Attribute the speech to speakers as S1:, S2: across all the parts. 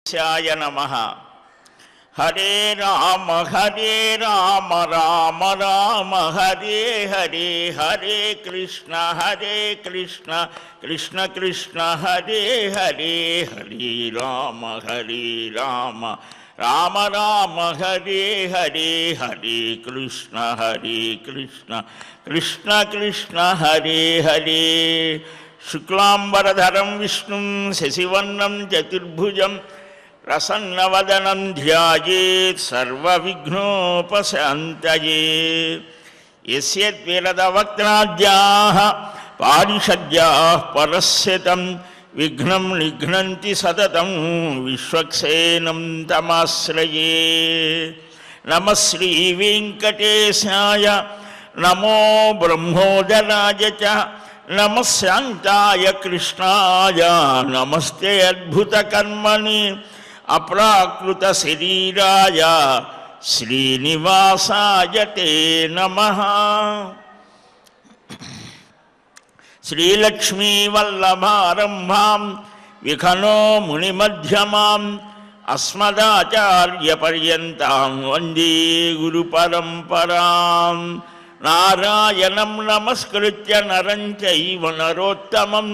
S1: శాయ నమ హరే రామ హరే రామ రామ రామ హరే హరే హరే కృష్ణ హరే కృష్ణ కృష్ణ కృష్ణ హరే హరే హరే రామ హరే రామ రామ రామ హరే హరే హరే కృష్ణ హరే కృష్ణ కృష్ణ కృష్ణ హరే హరే శుక్లాంబరధరం విష్ణుం శశివర్ణం చతుర్భుజం ప్రసన్నవదనం ధ్యాయేత్ సర్వవిఘ్నోపశాంతయే యస్యద్విరదవక్త్రాద్యాः పారిషద్యాः పరస్యతం విఘ్నం నిఘ్నంతి సతతం విశ్వక్సేనం తమాశ్రయే నమ శ్రీ వెంకటేశాయ నమో బ్రహ్మోదరాయ చ నమ శాంతాయ కృష్ణాయ నమస్తే అద్భుతకర్మణి అప్రాకృత శరీరాయ శ్రీనివాసాయ తే నమ శ్రీలక్ష్మీవల్లభారంభాం విఖనో మునిమధ్యమాం అస్మదాచార్యపర్యంతాం వందే గురుపరంపరాం నారాయణం నమస్కృత్య నరం చైవ నరోత్తమం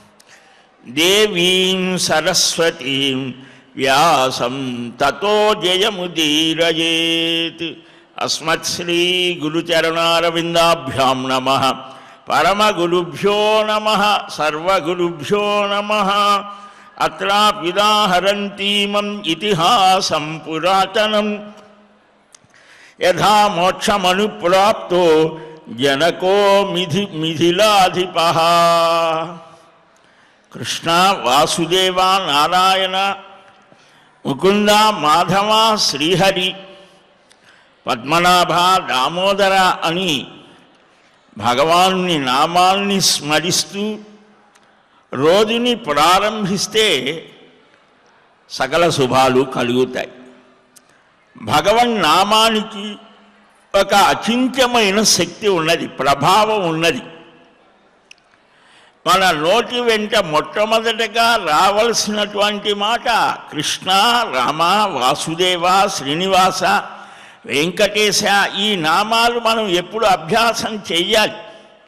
S1: దేవీం సరస్వతీం వ్యాసం తతో జయముదీరయేత్ అస్మత్శ్రీ గురుచరణారవిందాభ్యాం నమ పరమగురుభ్యో నమ సర్వగురుభ్యో నమ అత్రాప్యుదాహరంతీమం ఇతిహాసం పురాతనం యథా మోక్షమనుప్రాప్తో జనకో మిథి మిథిలాధిప కృష్ణ వాసుదేవ నారాయణ ముకుంద మాధవ శ్రీహరి పద్మనాభ దామోదర అని భగవాన్ని నామాల్ని స్మరిస్తూ రోజుని ప్రారంభిస్తే సకల శుభాలు కలుగుతాయి భగవన్ నామానికి ఒక అచింత్యమైన శక్తి ఉన్నది ప్రభావం ఉన్నది మన నోటి వెంట మొట్టమొదటగా రావలసినటువంటి మాట కృష్ణ రామ వాసుదేవ శ్రీనివాస వెంకటేశ ఈ నామాలు మనం ఎప్పుడు అభ్యాసం చెయ్యాలి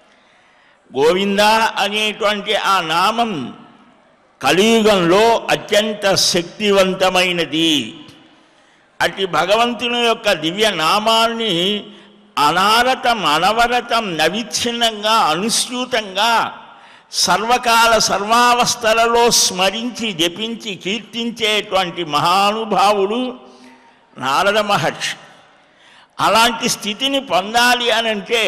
S1: గోవింద అనేటువంటి ఆ నామం కలియుగంలో అత్యంత శక్తివంతమైనది అటు భగవంతుని యొక్క దివ్య నామాల్ని అనారతం అనవరతం నవిచ్ఛిన్నంగా అనుస్యూతంగా సర్వకాల సర్వావస్థలలో స్మరించి జపించి కీర్తించేటువంటి మహానుభావుడు నారద మహర్షి అలాంటి స్థితిని పొందాలి అనంటే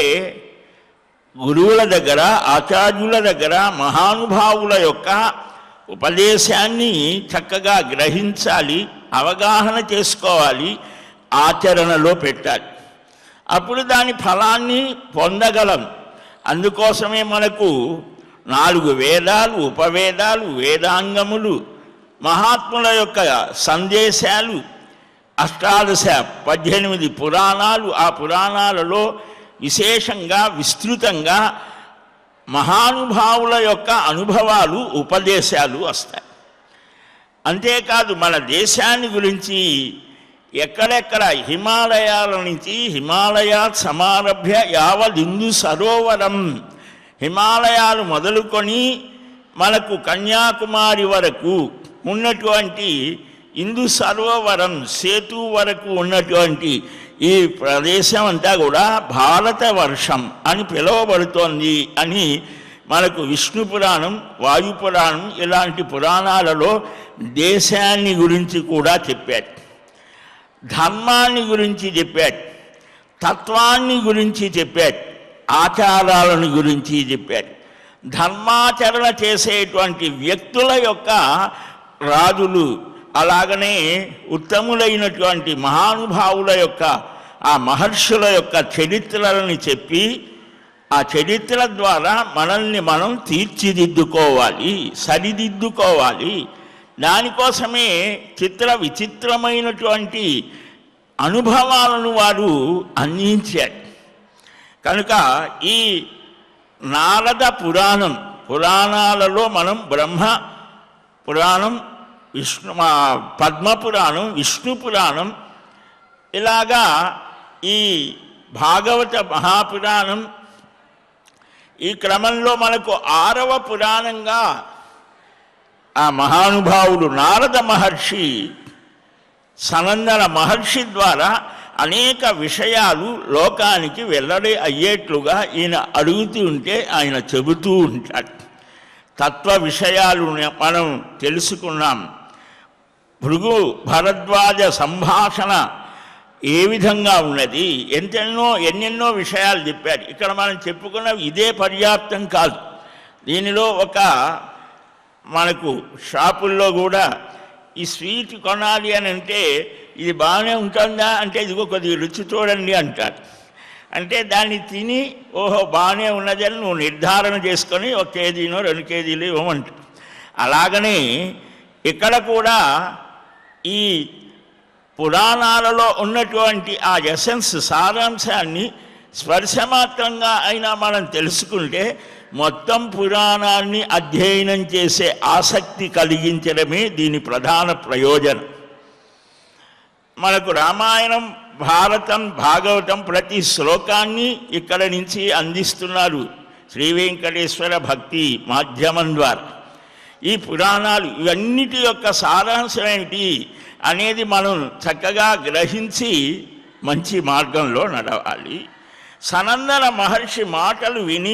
S1: గురువుల దగ్గర ఆచార్యుల దగ్గర మహానుభావుల యొక్క ఉపదేశాన్ని చక్కగా గ్రహించాలి అవగాహన చేసుకోవాలి ఆచరణలో పెట్టాలి అప్పుడు దాని ఫలాన్ని పొందగలం అందుకోసమే మనకు నాలుగు వేదాలు ఉపవేదాలు వేదాంగములు మహాత్ముల యొక్క సందేశాలు అష్టాదశ పద్దెనిమిది పురాణాలు ఆ పురాణాలలో విశేషంగా విస్తృతంగా మహానుభావుల యొక్క అనుభవాలు ఉపదేశాలు వస్తాయి అంతేకాదు మన దేశాన్ని గురించి ఎక్కడెక్కడ హిమాలయాల నుంచి హిమాలయాత్ సమారభ్య యావదిందు సరోవరం హిమాలయాలు మొదలుకొని మనకు కన్యాకుమారి వరకు ఉన్నటువంటి ఇందు సరోవరం సేతు వరకు ఉన్నటువంటి ఈ ప్రదేశం అంతా కూడా భారత వర్షం అని పిలువబడుతోంది అని మనకు విష్ణు పురాణం వాయు పురాణం ఇలాంటి పురాణాలలో దేశాన్ని గురించి కూడా చెప్పాడు ధర్మాన్ని గురించి చెప్పాడు తత్వాన్ని గురించి చెప్పాడు ఆచారాలను గురించి చెప్పాడు ధర్మాచరణ చేసేటువంటి వ్యక్తుల యొక్క రాజులు అలాగనే ఉత్తములైనటువంటి మహానుభావుల యొక్క ఆ మహర్షుల యొక్క చరిత్రలను చెప్పి ఆ చరిత్ర ద్వారా మనల్ని మనం తీర్చిదిద్దుకోవాలి సరిదిద్దుకోవాలి దానికోసమే చిత్ర విచిత్రమైనటువంటి అనుభవాలను వారు అందించారు కనుక ఈ నారద పురాణం పురాణాలలో మనం బ్రహ్మ పురాణం విష్ణు మా పద్మపురాణం విష్ణు పురాణం ఇలాగా ఈ భాగవత మహాపురాణం ఈ క్రమంలో మనకు ఆరవ పురాణంగా ఆ మహానుభావుడు నారద మహర్షి సనందన మహర్షి ద్వారా అనేక విషయాలు లోకానికి వెల్లడి అయ్యేట్లుగా ఈయన అడుగుతూ ఉంటే ఆయన చెబుతూ ఉంటాడు తత్వ విషయాలు మనం తెలుసుకున్నాం భృగు భరద్వాజ సంభాషణ ఏ విధంగా ఉన్నది ఎంతెన్నో ఎన్నెన్నో విషయాలు చెప్పారు ఇక్కడ మనం చెప్పుకున్నవి ఇదే పర్యాప్తం కాదు దీనిలో ఒక మనకు షాపుల్లో కూడా ఈ స్వీట్ కొనాలి అని అంటే ఇది బాగానే ఉంటుందా అంటే ఇదిగో కొద్దిగా రుచి చూడండి అంటారు అంటే దాన్ని తిని ఓహో బాగానే ఉన్నదని నువ్వు నిర్ధారణ చేసుకొని ఒక కేజీనో రెండు కేజీలు ఇవ్వమంటారు అలాగనే ఇక్కడ కూడా ఈ పురాణాలలో ఉన్నటువంటి ఆ ఎసెన్స్ సారాంశాన్ని స్పర్శమాత్రంగా అయినా మనం తెలుసుకుంటే మొత్తం పురాణాన్ని అధ్యయనం చేసే ఆసక్తి కలిగించడమే దీని ప్రధాన ప్రయోజనం మనకు రామాయణం భారతం భాగవతం ప్రతి శ్లోకాన్ని ఇక్కడ నుంచి అందిస్తున్నారు శ్రీ వెంకటేశ్వర భక్తి మాధ్యమం ద్వారా ఈ పురాణాలు ఇవన్నిటి యొక్క సారాంశం ఏమిటి అనేది మనం చక్కగా గ్రహించి మంచి మార్గంలో నడవాలి సనందన మహర్షి మాటలు విని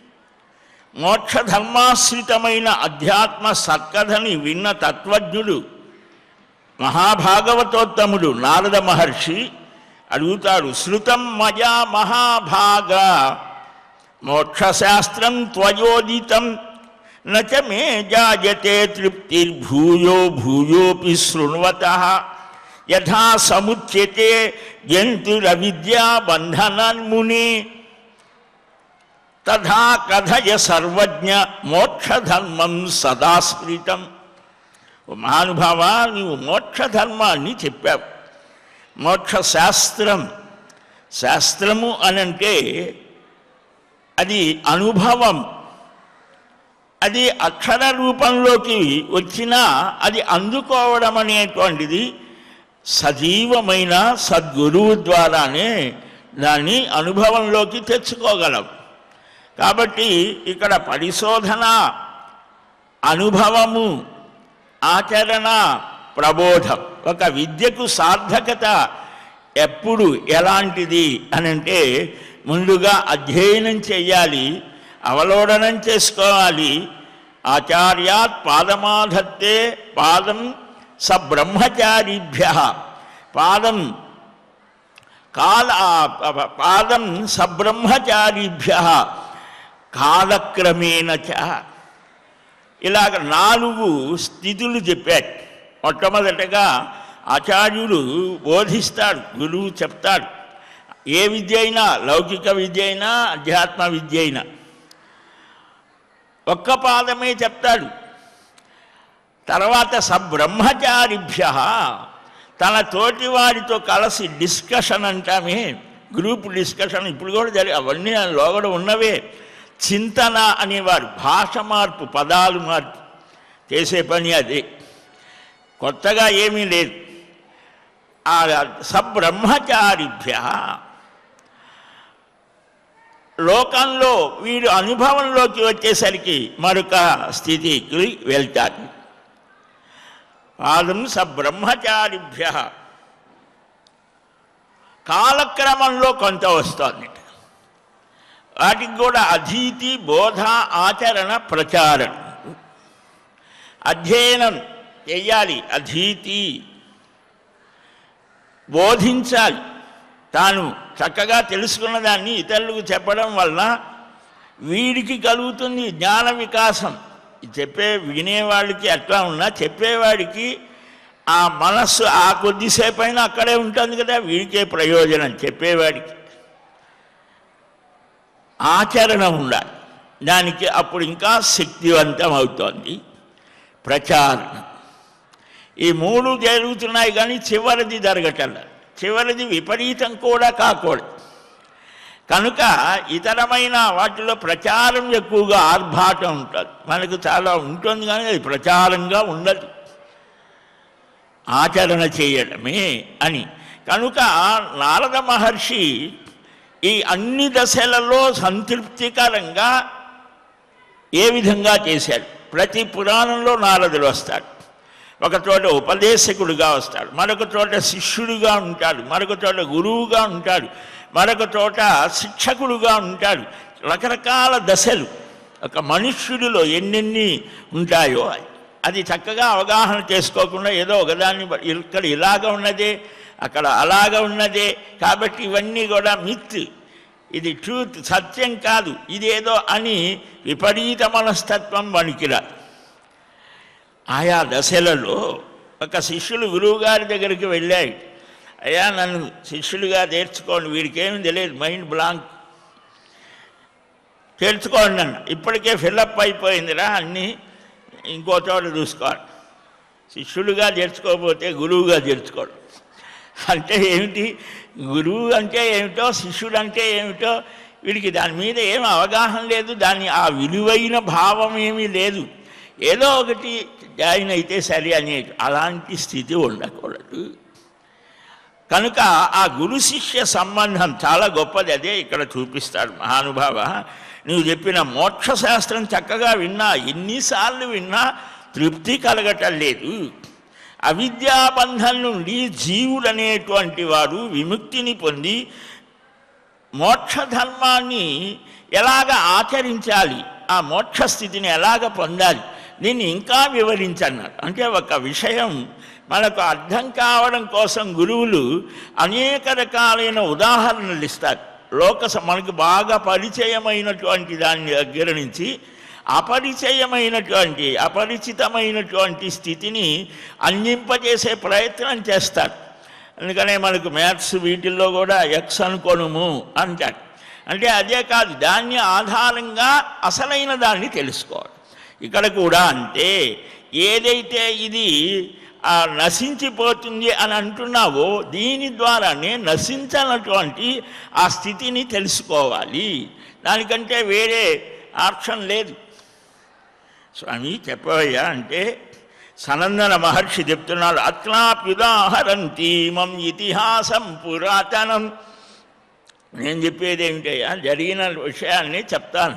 S1: మోక్షధర్మాశ్రితమైన అధ్యాత్మ సత్కథని విన్న తత్వజ్ఞుడు మహాభాగవతోత్తముడు నారద మహర్షి అడుగుతాడు శృతం మజా మహాభాగ మోక్షశాస్త్రం త్వయోదితం నచ మే జాయతే తృప్తిర్భూయో భూయోపి శృణ్వత యథా సముచ్యతే జంతురవిద్యా బంధనన్ముని తథా కథయ సర్వజ్ఞ మోక్షధర్మం సదాస్మృతం ఓ మహానుభావ నీవు మోక్షధర్మాన్ని చెప్పావు మోక్ష శాస్త్రం శాస్త్రము అనంటే అది అనుభవం అది అక్షర రూపంలోకి వచ్చినా అది అందుకోవడం అనేటువంటిది సజీవమైన సద్గురువు ద్వారానే దాన్ని అనుభవంలోకి తెచ్చుకోగలం కాబట్టి ఇక్కడ పరిశోధన అనుభవము ఆచరణ ప్రబోధం ఒక విద్యకు సార్థకత ఎప్పుడు ఎలాంటిది అని అంటే ముందుగా అధ్యయనం చేయాలి అవలోడనం చేసుకోవాలి ఆచార్యాత్ పాదమాధత్తే పాదం స బ్రహ్మచారిభ్య పాదం కాల పాదం సబ్రహ్మచారిభ్య కాలక్రమేణ చ ఇలాగ నాలుగు స్థితులు చెప్పాడు మొట్టమొదటగా ఆచార్యుడు బోధిస్తాడు గురువు చెప్తాడు ఏ విద్య అయినా లౌకిక విద్య అయినా అధ్యాత్మ విద్య అయినా ఒక్క పాదమే చెప్తాడు తర్వాత సబ్రహ్మచారిభ్య తన తోటి వారితో కలిసి డిస్కషన్ అంటామే గ్రూప్ డిస్కషన్ ఇప్పుడు కూడా జరిగి అవన్నీ లోగడ ఉన్నవే చింతన అనేవారు భాష మార్పు పదాలు మార్పు చేసే పని అది కొత్తగా ఏమీ లేదు ఆ సబ్రహ్మచారిభ్య లోకంలో వీడు అనుభవంలోకి వచ్చేసరికి మరొక స్థితికి వెళ్తారు పాదం సబ్రహ్మచారిభ్య కాలక్రమంలో కొంత వస్తుంది వాటికి కూడా అధీతి బోధ ఆచరణ ప్రచారం అధ్యయనం చెయ్యాలి అధీతి బోధించాలి తాను చక్కగా తెలుసుకున్న దాన్ని ఇతరులకు చెప్పడం వలన వీడికి కలుగుతుంది జ్ఞాన వికాసం చెప్పే వినేవాడికి ఎట్లా ఉన్నా చెప్పేవాడికి ఆ మనస్సు ఆ కొద్దిసేపు అయినా అక్కడే ఉంటుంది కదా వీడికే ప్రయోజనం చెప్పేవాడికి ఆచరణ ఉండాలి దానికి అప్పుడు ఇంకా శక్తివంతం అవుతోంది ప్రచారణ ఈ మూడు జరుగుతున్నాయి కానీ చివరిది జరగటల్లా చివరిది విపరీతం కూడా కాకూడదు కనుక ఇతరమైన వాటిలో ప్రచారం ఎక్కువగా ఆర్భాటం ఉంటుంది మనకు చాలా ఉంటుంది కానీ అది ప్రచారంగా ఉండదు ఆచరణ చేయడమే అని కనుక నారద మహర్షి ఈ అన్ని దశలలో సంతృప్తికరంగా ఏ విధంగా చేశాడు ప్రతి పురాణంలో నారదుడు వస్తాడు ఒక చోట ఉపదేశకుడుగా వస్తాడు మరొక చోట శిష్యుడిగా ఉంటాడు మరొక చోట గురువుగా ఉంటాడు మరొక చోట శిక్షకుడుగా ఉంటాడు రకరకాల దశలు ఒక మనుష్యుడిలో ఎన్నెన్ని ఉంటాయో అది చక్కగా అవగాహన చేసుకోకుండా ఏదో ఒకదాన్ని బ- ఇక్కడ ఇలాగ ఉన్నదే అక్కడ అలాగ ఉన్నదే కాబట్టి ఇవన్నీ కూడా మిత్ ఇది ట్రూత్ సత్యం కాదు ఇదేదో అని విపరీత మనస్తత్వం వణికిరాదు ఆయా దశలలో ఒక శిష్యులు గురువుగారి దగ్గరికి వెళ్ళాడు అయ్యా నన్ను శిష్యులుగా చేర్చుకోండి వీడికి ఏమి తెలియదు మైండ్ బ్లాంక్ చేర్చుకోండి నన్ను ఇప్పటికే ఫిల్అప్ అయిపోయిందిరా అన్నీ ఇంకో చోట చూసుకోవాలి శిష్యులుగా చేర్చుకోకపోతే గురువుగా చేర్చుకోవడం అంటే ఏమిటి గురువు అంటే ఏమిటో శిష్యుడు అంటే ఏమిటో వీడికి దాని మీద ఏం అవగాహన లేదు దాని ఆ విలువైన భావం ఏమీ లేదు ఏదో ఒకటి జాయిన్ అయితే సరే అనే అలాంటి స్థితి ఉండకూడదు కనుక ఆ గురు శిష్య సంబంధం చాలా గొప్పది అదే ఇక్కడ చూపిస్తాడు మహానుభావ నువ్వు చెప్పిన మోక్ష శాస్త్రం చక్కగా విన్నా ఎన్నిసార్లు విన్నా తృప్తి కలగటం లేదు అవిద్యాబంధం నుండి జీవుడనేటువంటి వారు విముక్తిని పొంది మోక్ష ధర్మాన్ని ఎలాగ ఆచరించాలి ఆ మోక్ష స్థితిని ఎలాగ పొందాలి దీన్ని ఇంకా వివరించన్నారు అంటే ఒక విషయం మనకు అర్థం కావడం కోసం గురువులు అనేక రకాలైన ఉదాహరణలు ఇస్తారు లోక స- మనకు బాగా పరిచయమైనటువంటి దాని దగ్గర నుంచి అపరిచయమైనటువంటి అపరిచితమైనటువంటి స్థితిని అందింపజేసే ప్రయత్నం చేస్తారు అందుకనే మనకు మ్యాథ్స్ వీటిల్లో కూడా ఎక్స్ అనుకోనుము అంటాడు అంటే అదే కాదు దాన్ని ఆధారంగా అసలైన దాన్ని తెలుసుకోవాలి ఇక్కడ కూడా అంతే ఏదైతే ఇది ఆ, నశించిపోతుంది అని అంటున్నావో దీని ద్వారానే నశించనటువంటి ఆ స్థితిని తెలుసుకోవాలి దానికంటే వేరే ఆప్షన్ లేదు స్వామి చెప్పవయ్యా అంటే సనందన మహర్షి చెప్తున్నాడు అత్నాప్యుదాహరంతి మం ఇతిహాసం పురాతనం నేను చెప్పేది ఏమిటయ్యా జరిగిన విషయాన్ని చెప్తాను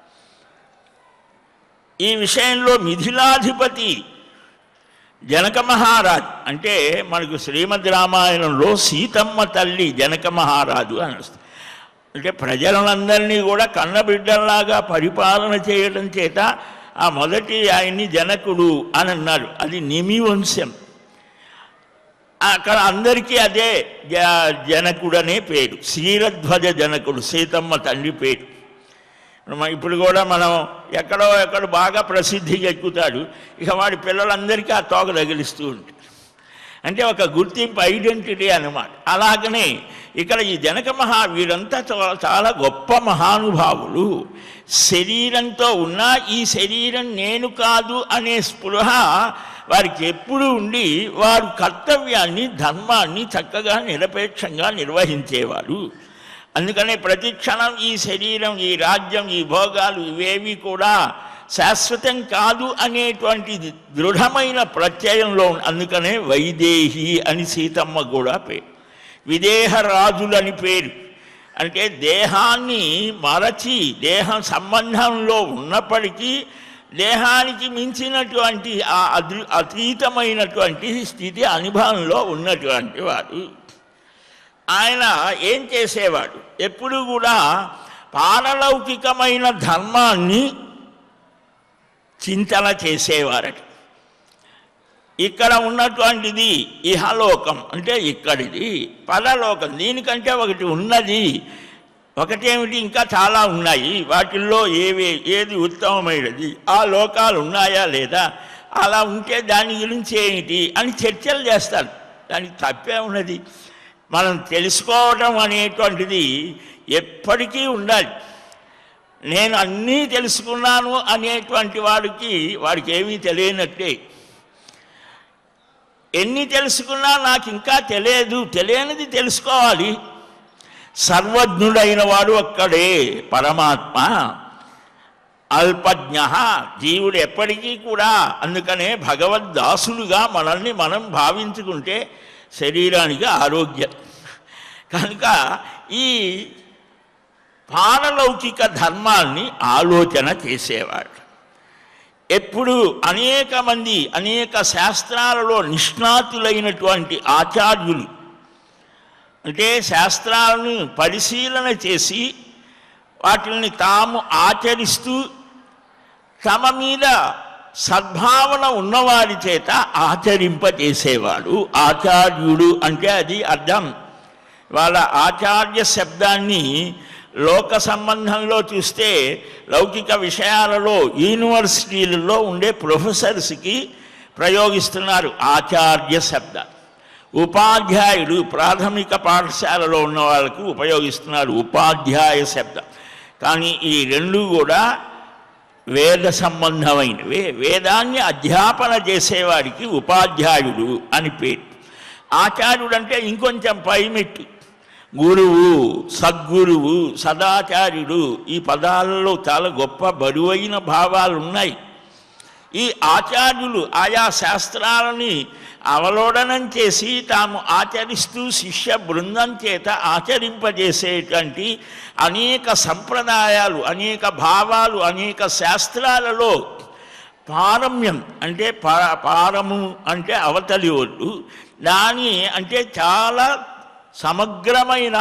S1: ఈ విషయంలో మిథిలాధిపతి జనక మహారాజు అంటే మనకు శ్రీమద్ రామాయణంలో సీతమ్మ తల్లి జనక మహారాజు అని వస్తుంది అంటే ప్రజలందరినీ కూడా కన్నబిడ్డల్లాగా పరిపాలన చేయడం చేత ఆ మొదటి ఆయన్ని జనకుడు అని అన్నారు అది నిమి వంశం అక్కడ అందరికీ అదే జ- జనకుడనే పేరు క్షీరధ్వజ జనకుడు సీతమ్మ తండ్రి పేరు మ- ఇప్పుడు కూడా మనం ఎక్కడో ఎక్కడ బాగా ప్రసిద్ధికి ఎక్కుతాడు ఇక వాడి పిల్లలందరికీ ఆ తోక తగిలిస్తూ ఉంటాడు అంటే ఒక గుర్తింపు ఐడెంటిటీ అన్నమాట అలాగనే ఇక్కడ ఈ జనక మహా వీరంతా చా- చాలా గొప్ప మహానుభావులు శరీరంతో ఉన్న ఈ శరీరం నేను కాదు అనే స్పృహ వారికి ఎప్పుడు ఉండి వారు కర్తవ్యాన్ని ధర్మాన్ని చక్కగా నిరపేక్షంగా నిర్వహించేవారు అందుకనే ప్రతి క్షణం ఈ శరీరం ఈ రాజ్యం ఈ భోగాలు ఇవేవి కూడా శాశ్వతం కాదు అనేటువంటి దృఢమైన ప్రత్యయంలో ఉన్న- అందుకనే వైదేహి అని సీతమ్మ కూడా పేరు విదేహ రాజులని పేరు అంటే దేహాన్ని మరచి దేహం సంబంధంలో ఉన్నప్పటికీ దేహానికి మించినటువంటి ఆ అదృ అతీతమైనటువంటి స్థితి అనుభవంలో ఉన్నటువంటి వాడు ఆయన ఏం చేసేవాడు ఎప్పుడు కూడా పారలౌకికమైన ధర్మాన్ని చింతన చేసేవారట ఇక్కడ ఉన్నటువంటిది ఇహలోకం అంటే ఇక్కడిది పరలోకం దీనికంటే ఒకటి ఉన్నది ఒకటేమిటి ఇంకా చాలా ఉన్నాయి వాటిల్లో ఏవి ఏది ఉత్తమమైనది ఆ లోకాలు ఉన్నాయా లేదా అలా ఉంటే దాని గురించి ఏమిటి అని చర్చలు చేస్తారు దానికి తప్పే ఉన్నది మనం తెలుసుకోవడం అనేటువంటిది ఎప్పటికీ ఉండాలి నేను అన్నీ తెలుసుకున్నాను అనేటువంటి వాడికి వాడికి ఏమీ తెలియనట్టే ఎన్ని తెలుసుకున్నా నాకు ఇంకా తెలియదు తెలియనిది తెలుసుకోవాలి సర్వజ్ఞుడైన వాడు అక్కడే పరమాత్మ అల్పజ్ఞ జీవుడు ఎప్పటికీ కూడా అందుకనే భగవద్దాసులుగా మనల్ని మనం భావించుకుంటే శరీరానికి ఆరోగ్యం కనుక ఈ పారలౌకిక ధర్మాల్ని ఆలోచన చేసేవాడు ఎప్పుడు అనేక మంది అనేక శాస్త్రాలలో నిష్ణాతులైనటువంటి ఆచార్యులు అంటే శాస్త్రాలను పరిశీలన చేసి వాటిని తాము ఆచరిస్తూ తమ మీద సద్భావన ఉన్నవారి చేత ఆచరింపజేసేవాడు ఆచార్యుడు అంటే అది అర్థం వాళ్ళ ఆచార్య శబ్దాన్ని లోక సంబంధంలో చూస్తే లౌకిక విషయాలలో యూనివర్సిటీలలో ఉండే ప్రొఫెసర్స్కి ప్రయోగిస్తున్నారు ఆచార్య శబ్ద ఉపాధ్యాయుడు ప్రాథమిక పాఠశాలలో ఉన్న వాళ్ళకు ఉపయోగిస్తున్నారు ఉపాధ్యాయ శబ్దం కానీ ఈ రెండు కూడా వేద సంబంధమైనవే వేదాన్ని అధ్యాపన చేసేవాడికి ఉపాధ్యాయుడు అని పేరు ఆచార్యుడు అంటే ఇంకొంచెం పైమెట్టు గురువు సద్గురువు సదాచార్యుడు ఈ పదాలలో చాలా గొప్ప బరువైన భావాలు ఉన్నాయి ఈ ఆచార్యులు ఆయా శాస్త్రాలని అవలోడనం చేసి తాము ఆచరిస్తూ శిష్య బృందం చేత ఆచరింపజేసేటువంటి అనేక సంప్రదాయాలు అనేక భావాలు అనేక శాస్త్రాలలో పారమ్యం అంటే పా పారము అంటే అవతలి ఒడ్డు దాని అంటే చాలా సమగ్రమైన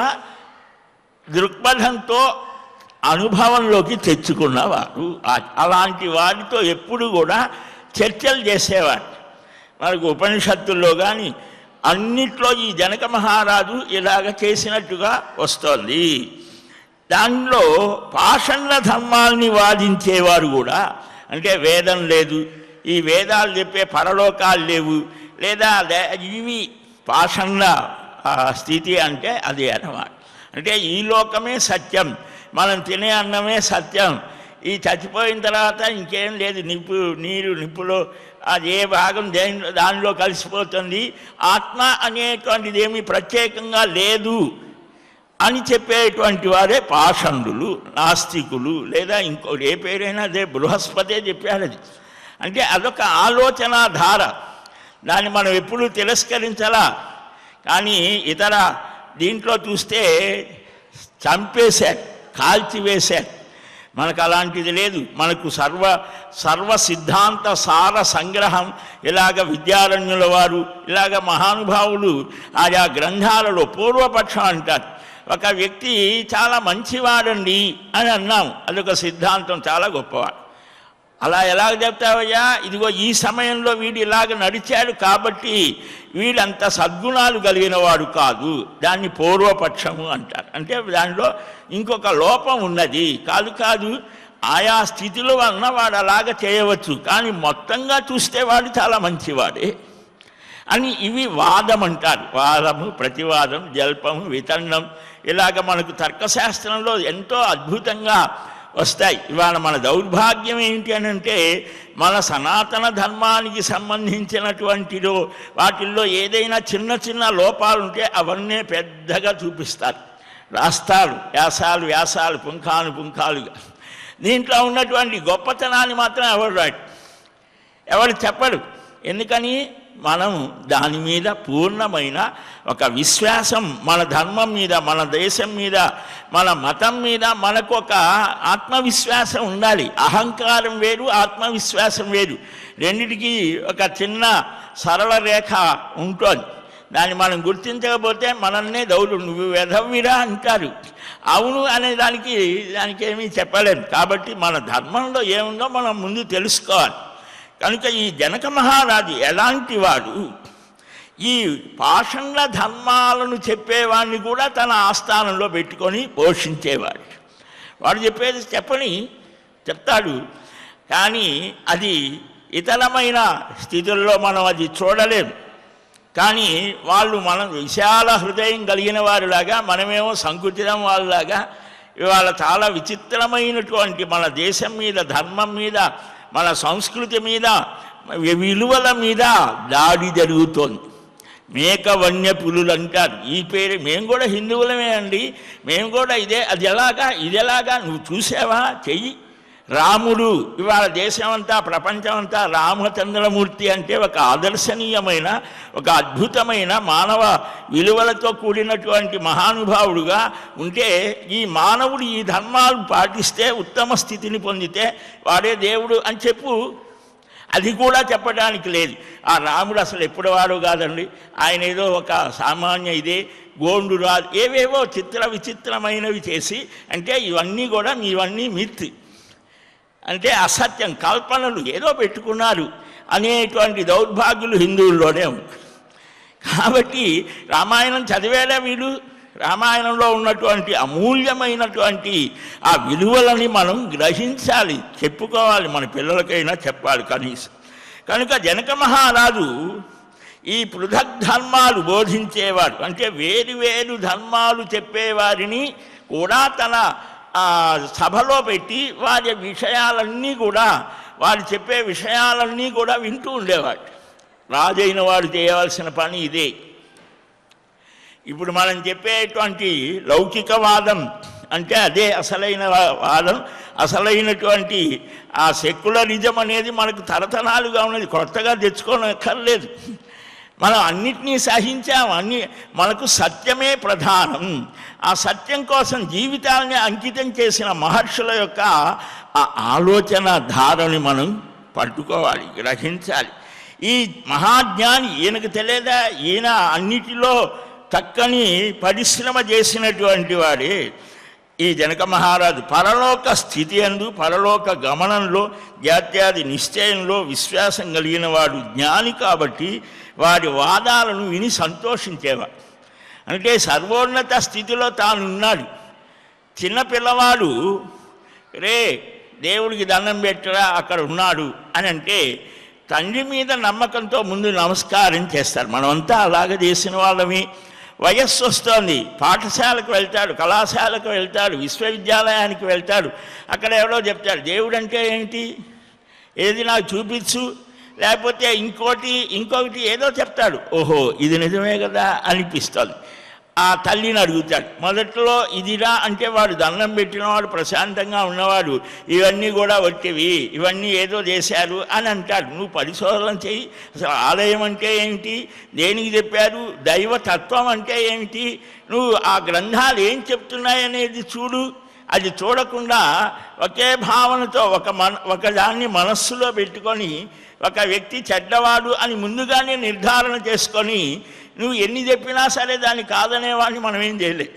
S1: దృక్పథంతో అనుభవంలోకి తెచ్చుకున్నవారు ఆ- అలాంటి వారితో ఎప్పుడు కూడా చర్చలు చేసేవారు మనకు ఉపనిషత్తుల్లో కానీ అన్నిట్లో ఈ జనక మహారాజు ఇలాగ చేసినట్టుగా వస్తోంది దానిలో పాషండ ధర్మాల్ని వాదించేవారు కూడా అంటే వేదం లేదు ఈ వేదాలు చెప్పే పరలోకాలు లేవు లేదా లే- ఇవి పాషండ ఆ, స్థితి అంటే అది అన్నమాట అంటే ఈ లోకమే సత్యం మనం తినే అన్నమే సత్యం ఈ చచ్చిపోయిన తర్వాత ఇంకేం లేదు నిప్పు నీరు నిప్పులో అది ఏ భాగం దేని దానిలో కలిసిపోతుంది ఆత్మ అనేటువంటిది ఏమీ ప్రత్యేకంగా లేదు అని చెప్పేటువంటి వారే పాషండులు నాస్తికులు లేదా ఇంకోటి ఏ పేరైనా అదే బృహస్పతే చెప్పాడు అది అంటే అదొక ఆలోచన ధార దాన్ని మనం ఎప్పుడూ తిరస్కరించాలా కానీ ఇతర దీంట్లో చూస్తే చంపేశారు కాల్చివేశారు మనకు అలాంటిది లేదు మనకు సర్వ సర్వ సిద్ధాంత సార సంగ్రహం ఇలాగ విద్యారణ్యుల వారు ఇలాగ మహానుభావులు ఆయా గ్రంథాలలో పూర్వపక్షం అంటారు ఒక వ్యక్తి చాలా మంచివాడండి అని అన్నాం అదొక సిద్ధాంతం చాలా గొప్పవాడు అలా ఎలాగ చెప్తావయ్యా ఇదిగో ఈ సమయంలో వీడు ఇలాగ నడిచాడు కాబట్టి వీడంత సద్గుణాలు కలిగిన వాడు కాదు దాన్ని పూర్వపక్షము అంటారు అంటే దానిలో ఇంకొక లోపం ఉన్నది కాదు కాదు ఆయా స్థితిలో వలన వాడు అలాగ చేయవచ్చు కానీ మొత్తంగా చూస్తే వాడు చాలా మంచివాడే అని ఇవి వాదం అంటారు వాదము ప్రతివాదం జల్పము వితండం ఇలాగ మనకు తర్కశాస్త్రంలో ఎంతో అద్భుతంగా వస్తాయి ఇవాళ మన దౌర్భాగ్యం ఏంటి అని అంటే మన సనాతన ధర్మానికి సంబంధించినటువంటిలో వాటిల్లో ఏదైనా చిన్న చిన్న లోపాలు ఉంటే అవన్నీ పెద్దగా చూపిస్తారు రాస్తారు వ్యాసాలు వ్యాసాలు పుంఖాను పుంఖాలుగా దీంట్లో ఉన్నటువంటి గొప్పతనాన్ని మాత్రం ఎవరు రాడు ఎవరు చెప్పడు ఎందుకని మనం దాని మీద పూర్ణమైన ఒక విశ్వాసం మన ధర్మం మీద మన దేశం మీద మన మతం మీద మనకు ఒక ఆత్మవిశ్వాసం ఉండాలి అహంకారం వేరు ఆత్మవిశ్వాసం వేరు రెండిటికి ఒక చిన్న సరళ రేఖ ఉంటుంది దాన్ని మనం గుర్తించకపోతే మనల్నే దౌడు నువ్వు వెధవిరా అంటారు అవును అనే దానికి దానికి ఏమీ చెప్పలేము కాబట్టి మన ధర్మంలో ఏముందో మనం ముందు తెలుసుకోవాలి కనుక ఈ జనక మహారాజు ఎలాంటి వాడు ఈ పాషండ ధర్మాలను చెప్పేవాడిని కూడా తన ఆస్థానంలో పెట్టుకొని పోషించేవాడు వాడు చెప్పేది చెప్పని చెప్తాడు కానీ అది ఇతరమైన స్థితుల్లో మనం అది చూడలేం కానీ వాళ్ళు మనం విశాల హృదయం కలిగిన వారిలాగా మనమేమో సంకుచితం వాళ్ళలాగా ఇవాళ చాలా విచిత్రమైనటువంటి మన దేశం మీద ధర్మం మీద మన సంస్కృతి మీద విలువల మీద దాడి జరుగుతోంది మేక వన్య పులులు అంటారు ఈ పేరు మేము కూడా హిందువులమే అండి మేము కూడా ఇదే అది ఎలాగా ఇది ఎలాగా నువ్వు చూసావా చెయ్యి రాముడు ఇవాళ దేశమంతా ప్రపంచమంతా రామచంద్రమూర్తి అంటే ఒక ఆదర్శనీయమైన ఒక అద్భుతమైన మానవ విలువలతో కూడినటువంటి మహానుభావుడుగా ఉంటే ఈ మానవుడు ఈ ధర్మాలు పాటిస్తే ఉత్తమ స్థితిని పొందితే వాడే దేవుడు అని చెప్పు అది కూడా చెప్పడానికి లేదు ఆ రాముడు అసలు ఎప్పుడు వాడు కాదండి ఆయన ఏదో ఒక సామాన్య ఇదే గోండు రాదు ఏవేవో చిత్ర విచిత్రమైనవి చేసి అంటే ఇవన్నీ కూడా మీవన్నీ మిత్ అంటే అసత్యం కల్పనలు ఏదో పెట్టుకున్నారు అనేటువంటి దౌర్భాగ్యులు హిందువుల్లోనే ఉంది కాబట్టి రామాయణం చదివేలా వీడు రామాయణంలో ఉన్నటువంటి అమూల్యమైనటువంటి ఆ విలువలని మనం గ్రహించాలి చెప్పుకోవాలి మన పిల్లలకైనా చెప్పాలి కనీసం కనుక జనక మహారాజు ఈ పృథక్ ధర్మాలు బోధించేవాడు అంటే వేరు వేరు ధర్మాలు చెప్పేవారిని కూడా తన ఆ, సభలో పెట్టి వారి విషయాలన్నీ కూడా వారు చెప్పే విషయాలన్నీ కూడా వింటూ ఉండేవాడు రాజైన వాడు చేయవలసిన పని ఇదే ఇప్పుడు మనం చెప్పేటువంటి లౌకికవాదం అంటే అదే అసలైన వా- వాదం అసలైనటువంటి ఆ సెక్యులరిజం అనేది మనకు తరతరాలుగా ఉన్నది కొత్తగా తెచ్చుకోనక్కర్లేదు మనం అన్నిటినీ సహించాం అన్ని మనకు సత్యమే ప్రధానం ఆ సత్యం కోసం జీవితాలని అంకితం చేసిన మహర్షుల యొక్క ఆ ఆలోచన ధారని మనం పట్టుకోవాలి గ్రహించాలి ఈ మహాజ్ఞాని ఈయనకు తెలియదా ఈయన అన్నిటిలో చక్కని పరిశ్రమ చేసినటువంటి వాడే ఈ జనక మహారాజు పరలోక స్థితి అందు పరలోక గమనంలో జాత్యాది నిశ్చయంలో విశ్వాసం కలిగిన వాడు జ్ఞాని కాబట్టి వాడి వాదాలను విని సంతోషించేవాడు అంటే సర్వోన్నత స్థితిలో తాను ఉన్నాడు చిన్న పిల్లవాడు రే దేవుడికి దండం పెట్టరా అక్కడ ఉన్నాడు అని అంటే తండ్రి మీద నమ్మకంతో ముందు నమస్కారం చేస్తారు మనమంతా అలాగ చేసిన వాళ్ళమి వయస్సు వస్తోంది పాఠశాలకు వెళ్తాడు కళాశాలకు వెళ్తాడు విశ్వవిద్యాలయానికి వెళ్తాడు అక్కడ ఎవరో చెప్తాడు దేవుడు అంటే ఏంటి ఏది నాకు చూపించు లేకపోతే ఇంకోటి ఇంకొకటి ఏదో చెప్తాడు ఓహో ఇది నిజమే కదా అనిపిస్తుంది ఆ తల్లిని అడుగుతాడు మొదట్లో ఇదిరా అంటే వాడు దండం పెట్టినవాడు ప్రశాంతంగా ఉన్నవాడు ఇవన్నీ కూడా వచ్చేవి ఇవన్నీ ఏదో చేశారు అని అంటాడు నువ్వు పరిశోధన చెయ్యి అసలు ఆలయం అంటే ఏంటి దేనికి చెప్పారు దైవ తత్వం అంటే ఏమిటి నువ్వు ఆ గ్రంథాలు ఏం చెప్తున్నాయనేది చూడు అది చూడకుండా ఒకే భావనతో ఒక మన ఒక దాన్ని మనస్సులో పెట్టుకొని ఒక వ్యక్తి చెడ్డవాడు అని ముందుగానే నిర్ధారణ చేసుకొని నువ్వు ఎన్ని చెప్పినా సరే దాన్ని కాదనేవాడిని మనం ఏం చేయలేదు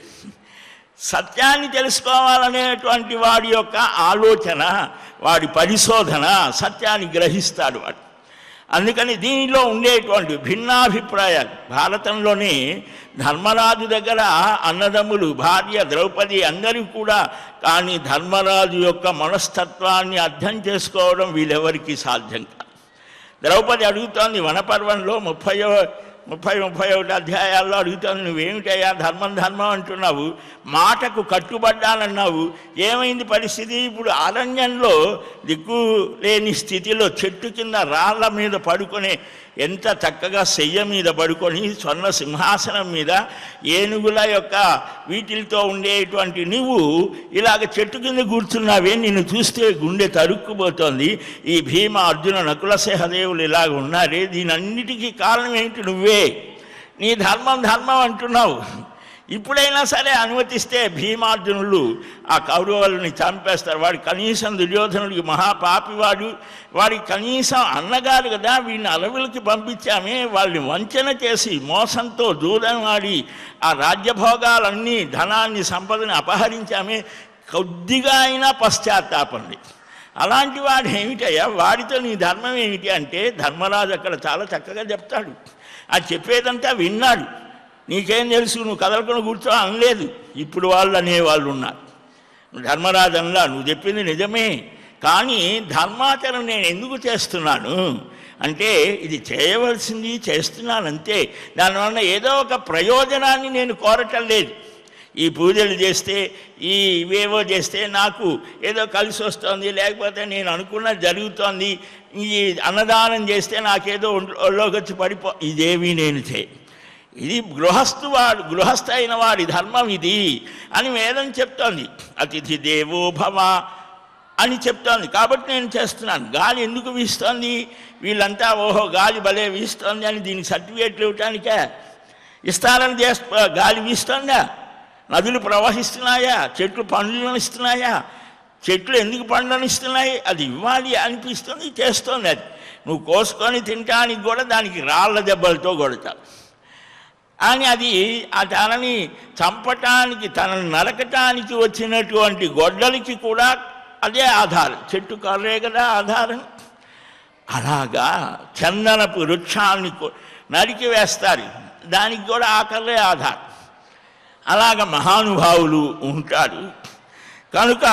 S1: సత్యాన్ని తెలుసుకోవాలనేటువంటి వాడి యొక్క ఆలోచన వాడి పరిశోధన సత్యాన్ని గ్రహిస్తాడు వాడు అందుకని దీనిలో ఉండేటువంటి భిన్నాభిప్రాయాలు భారతంలోనే ధర్మరాజు దగ్గర అన్నదమ్ములు భార్య ద్రౌపది అందరూ కూడా కానీ ధర్మరాజు యొక్క మనస్తత్వాన్ని అర్థం చేసుకోవడం వీళ్ళెవరికీ సాధ్యం కాదు ద్రౌపది అడుగుతోంది వనపర్వంలో ముప్పయో ముప్పై ముప్పై ఒకటి అధ్యాయాల్లో అడుగుతోంది నువ్వేమిటయ్యా ధర్మం ధర్మం అంటున్నావు మాటకు కట్టుబడ్డానన్నావు ఏమైంది పరిస్థితి ఇప్పుడు అరణ్యంలో దిక్కు లేని స్థితిలో చెట్టు కింద రాళ్ళ మీద పడుకొని ఎంత చక్కగా శయ్య మీద పడుకొని స్వర్ణ సింహాసనం మీద ఏనుగుల యొక్క వీటిలతో ఉండేటువంటి నువ్వు ఇలాగ చెట్టు కింద కూర్చున్నావే నిన్ను చూస్తే గుండె తరుక్కుపోతోంది ఈ భీమ అర్జున నకుల సహదేవులు ఇలాగ ఉన్నారే దీనన్నిటికీ కారణం ఏంటి నువ్వే నీ ధర్మం ధర్మం అంటున్నావు ఇప్పుడైనా సరే అనుమతిస్తే భీమార్జునులు ఆ కౌరవులని చంపేస్తారు వాడు కనీసం దుర్యోధనుడికి మహాపాపివాడు వాడి కనీసం అన్నగారు కదా వీడిని అడవులకి పంపించామే వాళ్ళని వంచన చేసి మోసంతో దూరం ఆడి ఆ రాజ్యభోగాలన్నీ ధనాన్ని సంపదని అపహరించామే కొద్దిగా అయినా పశ్చాత్తాపండి అలాంటి వాడు ఏమిటయ్యా వాడితో నీ ధర్మం ఏమిటి అంటే ధర్మరాజు అక్కడ చాలా చక్కగా చెప్తాడు అది చెప్పేదంతా విన్నాడు నీకేం తెలుసు నువ్వు కదలకుండా కూర్చో అనలేదు ఇప్పుడు వాళ్ళు అనేవాళ్ళు ఉన్నారు ధర్మరాజు అన్నా నువ్వు చెప్పింది నిజమే కానీ ధర్మాచరణ నేను ఎందుకు చేస్తున్నాను అంటే ఇది చేయవలసింది చేస్తున్నాను అంతే దానివల్ల ఏదో ఒక ప్రయోజనాన్ని నేను కోరటం లేదు ఈ పూజలు చేస్తే ఈ ఇవేవో చేస్తే నాకు ఏదో కలిసి వస్తుంది లేకపోతే నేను అనుకున్నది జరుగుతోంది ఈ అన్నదానం చేస్తే నాకేదో ఒంట్లో- ఒళ్ళోకి వచ్చి పడిపో ఇదేమీ నేను చేయ ఇది గృహస్థు వాడు గృహస్థ అయిన వాడి ధర్మం ఇది అని వేదం చెప్తోంది అతిథి దేవో భవ అని చెప్తోంది కాబట్టి నేను చేస్తున్నాను గాలి ఎందుకు వీస్తోంది వీళ్ళంతా ఓహో గాలి భలే వీస్తోంది అని దీనికి సర్టిఫికేట్లు ఇవ్వటానికే ఇస్తారని చేస్త గాలి వీస్తోందా నదులు ప్రవహిస్తున్నాయా చెట్లు పండ్లను ఇస్తున్నాయా చెట్లు ఎందుకు పండ్లను ఇస్తున్నాయి అది ఇవ్వాలి అనిపిస్తుంది చేస్తోంది అది నువ్వు కోసుకొని తినటానికి కూడా దానికి రాళ్ళ దెబ్బలతో కొడతావు అని అది ఆ తనని చంపటానికి తనని నరకటానికి వచ్చినటువంటి గొడ్డలికి కూడా అదే ఆధారం చెట్టు కర్రే కదా ఆధారం అలాగా చందనపు వృక్షాన్ని కొ- నరికి వేస్తారు దానికి కూడా ఆ కర్రే ఆధారం అలాగ మహానుభావులు ఉంటారు కనుక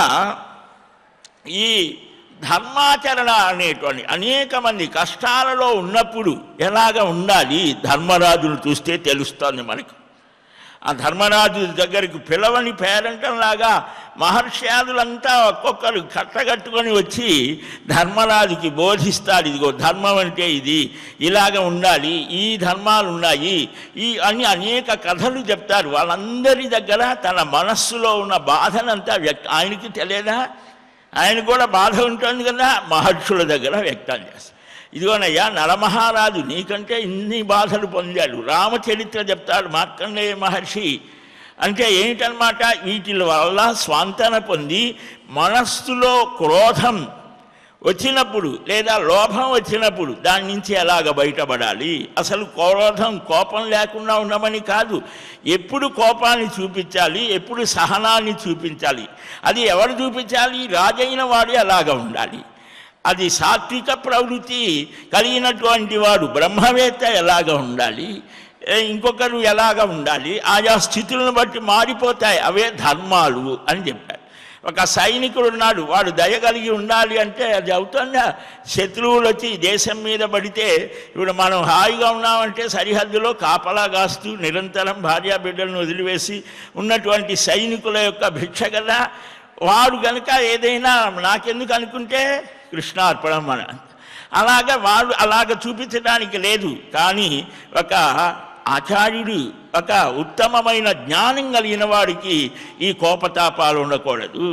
S1: ఈ ధర్మాచరణ అనేటువంటి అనేక మంది కష్టాలలో ఉన్నప్పుడు ఎలాగ ఉండాలి ధర్మరాజును చూస్తే తెలుస్తోంది మనకు ఆ ధర్మరాజు దగ్గరికి పిలవని పేరంటంలాగా మహర్షాదులంతా ఒక్కొక్కరు కట్టగట్టుకొని వచ్చి ధర్మరాజుకి బోధిస్తారు ఇదిగో ధర్మం అంటే ఇది ఇలాగ ఉండాలి ఈ ధర్మాలు ఉన్నాయి ఈ అని అనేక కథలు చెప్తారు వాళ్ళందరి దగ్గర తన మనస్సులో ఉన్న బాధనంతా వ్యక్త ఆయనకి తెలియదా ఆయన కూడా బాధ ఉంటుంది కదా మహర్షుల దగ్గర వ్యక్తం చేస్తారు ఇదిగోనయ్యా నరమహారాజు నీకంటే ఇన్ని బాధలు పొందాడు రామచరిత్ర చెప్తాడు మార్కండేయ మహర్షి అంటే ఏంటన్నమాట వీటి వల్ల స్వాంతన పొంది మనస్సులో క్రోధం వచ్చినప్పుడు లేదా లోభం వచ్చినప్పుడు దాని నుంచి ఎలాగ బయటపడాలి అసలు క్రోధం కోపం లేకుండా ఉండమని కాదు ఎప్పుడు కోపాన్ని చూపించాలి ఎప్పుడు సహనాన్ని చూపించాలి అది ఎవరు చూపించాలి రాజైన వాడు ఎలాగ ఉండాలి అది సాత్విక ప్రవృత్తి కలిగినటువంటి వాడు బ్రహ్మవేత్త ఎలాగ ఉండాలి ఏ ఇంకొకరు ఎలాగ ఉండాలి ఆయా స్థితులను బట్టి మారిపోతాయి అవే ధర్మాలు అని చెప్పారు ఒక సైనికుడు ఉన్నాడు వాడు దయ కలిగి ఉండాలి అంటే అది అవుతుందా శత్రువులు వచ్చి ఈ దేశం మీద పడితే ఇప్పుడు మనం హాయిగా ఉన్నామంటే సరిహద్దులో కాపలా కాస్తూ నిరంతరం భార్యా బిడ్డలను వదిలివేసి ఉన్నటువంటి సైనికుల యొక్క భిక్ష కదా వాడు కనుక ఏదైనా నాకెందుకు అనుకుంటే కృష్ణార్పణం మన అలాగ వాడు అలాగ చూపించడానికి లేదు కానీ ఒక ఆచార్యుడు ఒక ఉత్తమమైన జ్ఞానం కలిగిన వాడికి ఈ కోపతాపాలు ఉండకూడదు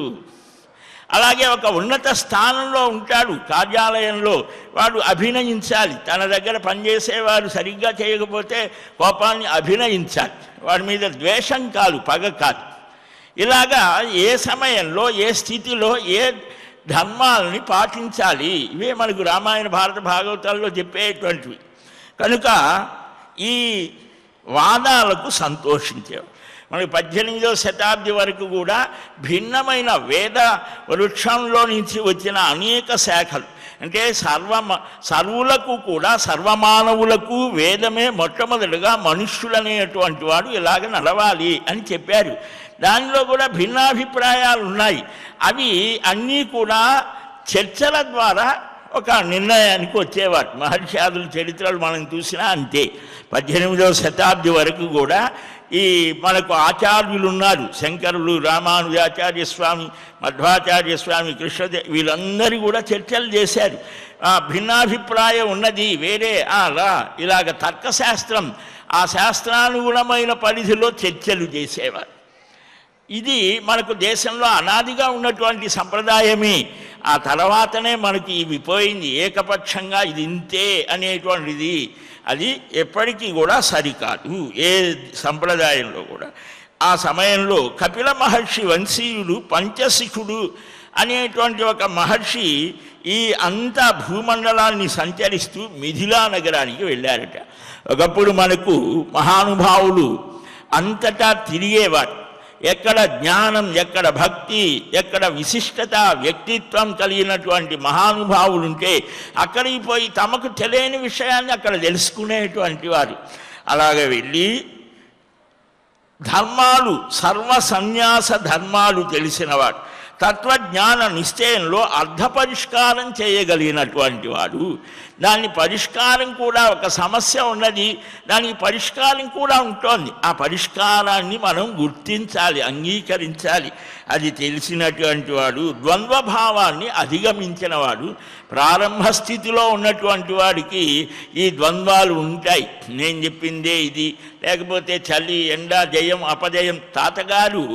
S1: అలాగే ఒక ఉన్నత స్థానంలో ఉంటాడు కార్యాలయంలో వాడు అభినయించాలి తన దగ్గర పనిచేసేవారు సరిగ్గా చేయకపోతే కోపాన్ని అభినయించాలి వాడి మీద ద్వేషం కాదు పగ కాదు ఇలాగా ఏ సమయంలో ఏ స్థితిలో ఏ ధర్మాలని పాటించాలి ఇవే మనకు రామాయణ భారత భాగవతాల్లో చెప్పేటువంటివి కనుక ఈ వాదాలకు సంతోషించేవారు మనకి పద్దెనిమిదవ శతాబ్ది వరకు కూడా భిన్నమైన వేద వృక్షంలో నుంచి వచ్చిన అనేక శాఖలు అంటే సర్వ సర్వులకు కూడా సర్వమానవులకు వేదమే మొట్టమొదటిగా మనుష్యులనేటువంటి వాడు ఇలాగ నడవాలి అని చెప్పారు దానిలో కూడా భిన్నాభిప్రాయాలు ఉన్నాయి అవి అన్నీ కూడా చర్చల ద్వారా ఒక నిర్ణయానికి వచ్చేవారు మహర్షాదుల చరిత్రలు మనం చూసినా అంతే పద్దెనిమిదవ శతాబ్ది వరకు కూడా ఈ మనకు ఆచార్యులు ఉన్నారు శంకరులు రామానుజాచార్య స్వామి మధ్వాచార్య స్వామి కృష్ణదే వీళ్ళందరూ కూడా చర్చలు చేశారు ఆ భిన్నాభిప్రాయం ఉన్నది వేరే ఆ రా ఇలాగ తర్కశాస్త్రం ఆ శాస్త్రానుగుణమైన పరిధిలో చర్చలు చేసేవారు ఇది మనకు దేశంలో అనాదిగా ఉన్నటువంటి సంప్రదాయమే ఆ తర్వాతనే మనకి ఇవి పోయింది ఏకపక్షంగా ఇది ఇంతే అనేటువంటిది అది ఎప్పటికీ కూడా సరికాదు ఏ సంప్రదాయంలో కూడా ఆ సమయంలో కపిల మహర్షి వంశీయుడు పంచశిఖుడు అనేటువంటి ఒక మహర్షి ఈ అంతా భూమండలాన్ని సంచరిస్తూ మిథిలా నగరానికి వెళ్ళారట ఒకప్పుడు మనకు మహానుభావులు అంతటా తిరిగేవారు ఎక్కడ జ్ఞానం ఎక్కడ భక్తి ఎక్కడ విశిష్టత వ్యక్తిత్వం కలిగినటువంటి మహానుభావులు ఉంటే అక్కడికి పోయి తమకు తెలియని విషయాన్ని అక్కడ తెలుసుకునేటువంటి వారు అలాగే వెళ్ళి ధర్మాలు సర్వ సన్యాస ధర్మాలు తెలిసినవాడు తత్వజ్ఞాన నిశ్చయంలో అర్ధ పరిష్కారం చేయగలిగినటువంటి వాడు దాని పరిష్కారం కూడా ఒక సమస్య ఉన్నది దానికి పరిష్కారం కూడా ఉంటుంది ఆ పరిష్కారాన్ని మనం గుర్తించాలి అంగీకరించాలి అది తెలిసినటువంటి వాడు ద్వంద్వ భావాన్ని అధిగమించిన వాడు ప్రారంభ స్థితిలో ఉన్నటువంటి వాడికి ఈ ద్వంద్వాలు ఉంటాయి నేను చెప్పిందే ఇది లేకపోతే చలి ఎండ జయం అపజయం తాతగారు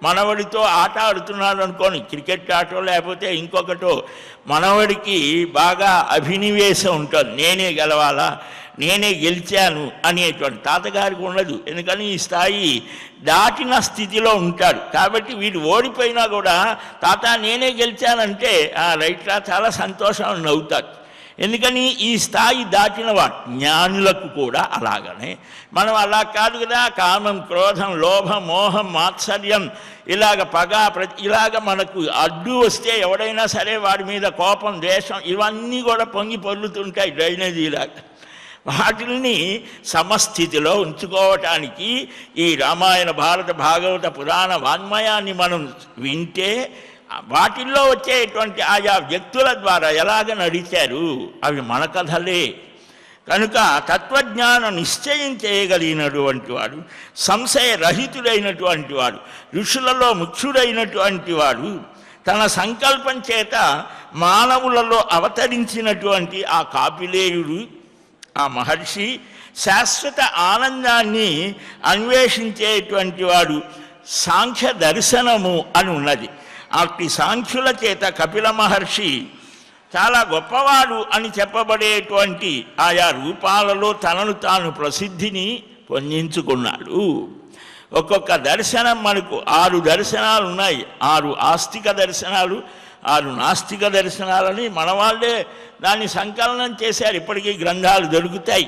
S1: మనవడితో ఆట ఆడుతున్నాడు అనుకోని క్రికెట్ ఆటో లేకపోతే ఇంకొకటో మనవడికి బాగా అభినివేశం ఉంటుంది నేనే గెలవాలా నేనే గెలిచాను అనేటువంటి తాతగారికి ఉండదు ఎందుకని ఈ స్థాయి దాటిన స్థితిలో ఉంటాడు కాబట్టి వీడు ఓడిపోయినా కూడా తాత నేనే గెలిచానంటే ఆ రైట్రా చాలా సంతోషం నవ్వుతాడు ఎందుకని ఈ స్థాయి దాటిన వాడు జ్ఞానులకు కూడా అలాగనే మనం అలా కాదు కదా కామం క్రోధం లోభం మోహం మాత్సర్యం ఇలాగ పగ ప్రతి ఇలాగ మనకు అడ్డు వస్తే ఎవడైనా సరే వాడి మీద కోపం ద్వేషం ఇవన్నీ కూడా పొంగి పొర్లుతుంటాయి డ్రైనేజీలాగా వాటిని సమస్థితిలో ఉంచుకోవటానికి ఈ రామాయణ భారత భాగవత పురాణ వాన్మయాన్ని మనం వింటే వాటిల్లో వచ్చేటువంటి ఆయా వ్యక్తుల ద్వారా ఎలాగ నడిచారు అవి మన కథలే కనుక తత్వజ్ఞాన నిశ్చయం చేయగలిగినటువంటి వాడు సంశయరహితుడైనటువంటి వాడు ఋషులలో ముఖ్యుడైనటువంటి వాడు తన సంకల్పం చేత మానవులలో అవతరించినటువంటి ఆ కాపిలేయుడు ఆ మహర్షి శాశ్వత ఆనందాన్ని అన్వేషించేటువంటి వాడు సాంఖ్య దర్శనము అని ఉన్నది అట్టి సాంఖ్యుల చేత కపిల మహర్షి చాలా గొప్పవాడు అని చెప్పబడేటువంటి ఆయా రూపాలలో తనను తాను ప్రసిద్ధిని పొందించుకున్నాడు ఒక్కొక్క దర్శనం మనకు ఆరు దర్శనాలు ఉన్నాయి ఆరు ఆస్తిక దర్శనాలు ఆరు నాస్తిక దర్శనాలని మన వాళ్ళే దాన్ని సంకలనం చేశారు ఇప్పటికీ గ్రంథాలు దొరుకుతాయి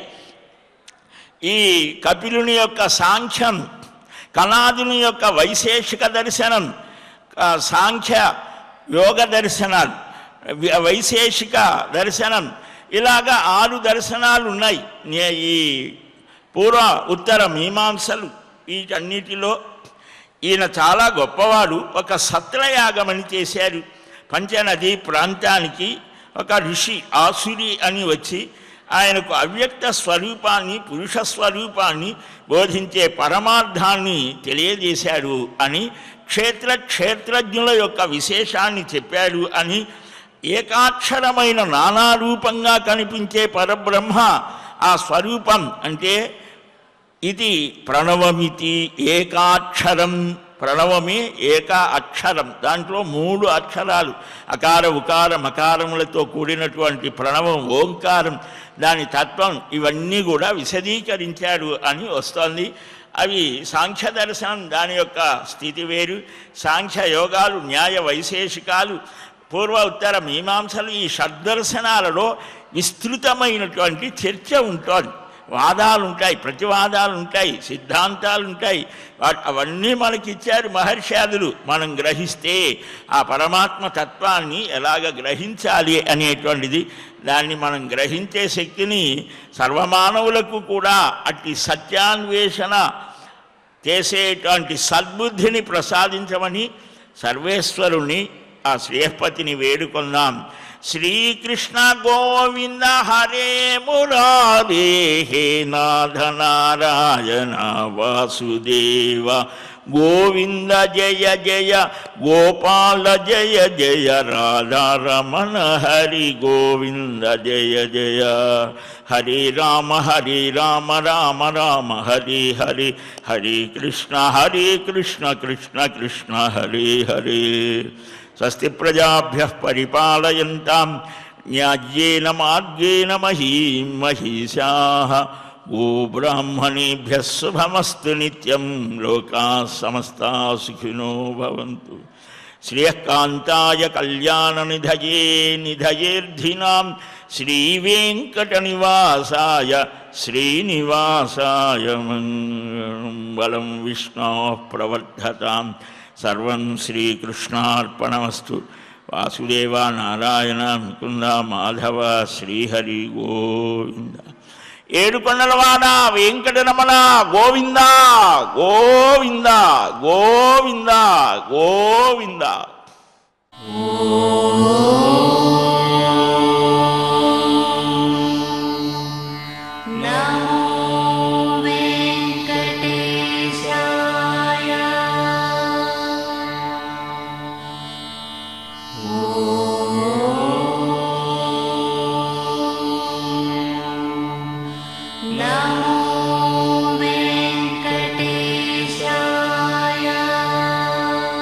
S1: ఈ కపిలుని యొక్క సాంఖ్యం కణాదుని యొక్క వైశేషిక దర్శనం ఆ, సాంఖ్య యోగ దర్శనాలు వి- వైశేషిక దర్శనం ఇలాగా ఆరు దర్శనాలు ఉన్నాయి నే- ఈ పూర్వ ఉత్తర మీమాంసలు వీటన్నిటిలో ఈయన చాలా గొప్పవాడు ఒక సత్రయాగమని చేశారు పంచనది ప్రాంతానికి ఒక ఋషి ఆసురి అని వచ్చి ఆయనకు అవ్యక్త స్వరూపాన్ని పురుష స్వరూపాన్ని బోధించే పరమార్థాన్ని తెలియజేశాడు అని క్షేత్ర క్షేత్రజ్ఞుల యొక్క విశేషాన్ని చెప్పాడు అని ఏకాక్షరమైన నానారూపంగా కనిపించే పరబ్రహ్మ ఆ స్వరూపం అంటే ఇది ప్రణవమితి ఏకాక్షరం ప్రణవమే ఏకా అక్షరం దాంట్లో మూడు అక్షరాలు అకార ఉకార మకారములతో కూడినటువంటి ప్రణవం ఓంకారం దాని తత్వం ఇవన్నీ కూడా విశదీకరించాడు అని వస్తోంది అవి సాంఖ్య దర్శనం దాని యొక్క స్థితి వేరు సాంఖ్య యోగాలు న్యాయ వైశేషికాలు పూర్వ ఉత్తర మీమాంసలు ఈ షడ్దర్శనాలలో విస్తృతమైనటువంటి చర్చ ఉంటుంది వాదాలు ఉంటాయి ప్రతివాదాలు ఉంటాయి సిద్ధాంతాలు ఉంటాయి వా- అవన్నీ మనకి ఇచ్చారు మహర్షాదులు మనం గ్రహిస్తే ఆ పరమాత్మ తత్వాన్ని ఎలాగ గ్రహించాలి అనేటువంటిది దాన్ని మనం గ్రహించే శక్తిని సర్వమానవులకు కూడా అట్టి సత్యాన్వేషణ చేసేటువంటి సద్బుద్ధిని ప్రసాదించమని సర్వేశ్వరుణ్ణి ఆ శ్రేయపతిని వేడుకుందాం శ్రీకృష్ణ గోవింద హరే మురారే హే నాథ నారాయణ వాసుదేవ గోవింద జయ జయ గోపాల జయ జయ రాధారమణ హరి గోవింద జయ జయ హరే రామ హరే రామ రామ రామ హరే హరే హరే కృష్ణ హరే కృష్ణ కృష్ణ కృష్ణ హరే హరే స్వస్తి ప్రజాభ్య పరిపాలయంతాం న్యాజ్యేన మార్గేణ మహీం మహిషా గోబ్రాహ్మణేభ్య శుభమస్తు నిత్యం లోకా సమస్తా సుఖినో భవంతు శ్రియకాంతాయ కళ్యాణనిధయే నిధయేర్ధినాం శ్రీవేంకటనివాసాయ శ్రీనివాసాయ మంగళం విష్ణో ప్రవర్ధతాం సర్వం శ్రీకృష్ణార్పణమస్తు వాసుదేవ నారాయణ ముకుంద మాధవ శ్రీహరి గోవింద ఏడుకొండలవాడ వెంకటరమణ గోవింద గోవింద గోవింద గోవింద
S2: नमो वेङ्कटेशाय नमो वेङ्कटेशाय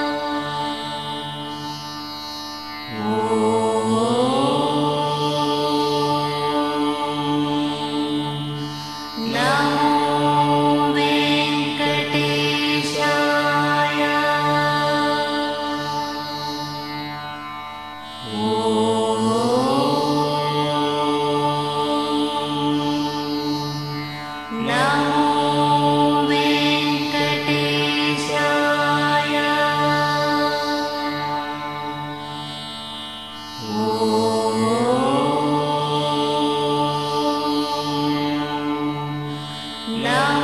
S2: नमो वेङ्कटेशाय ॐ नमो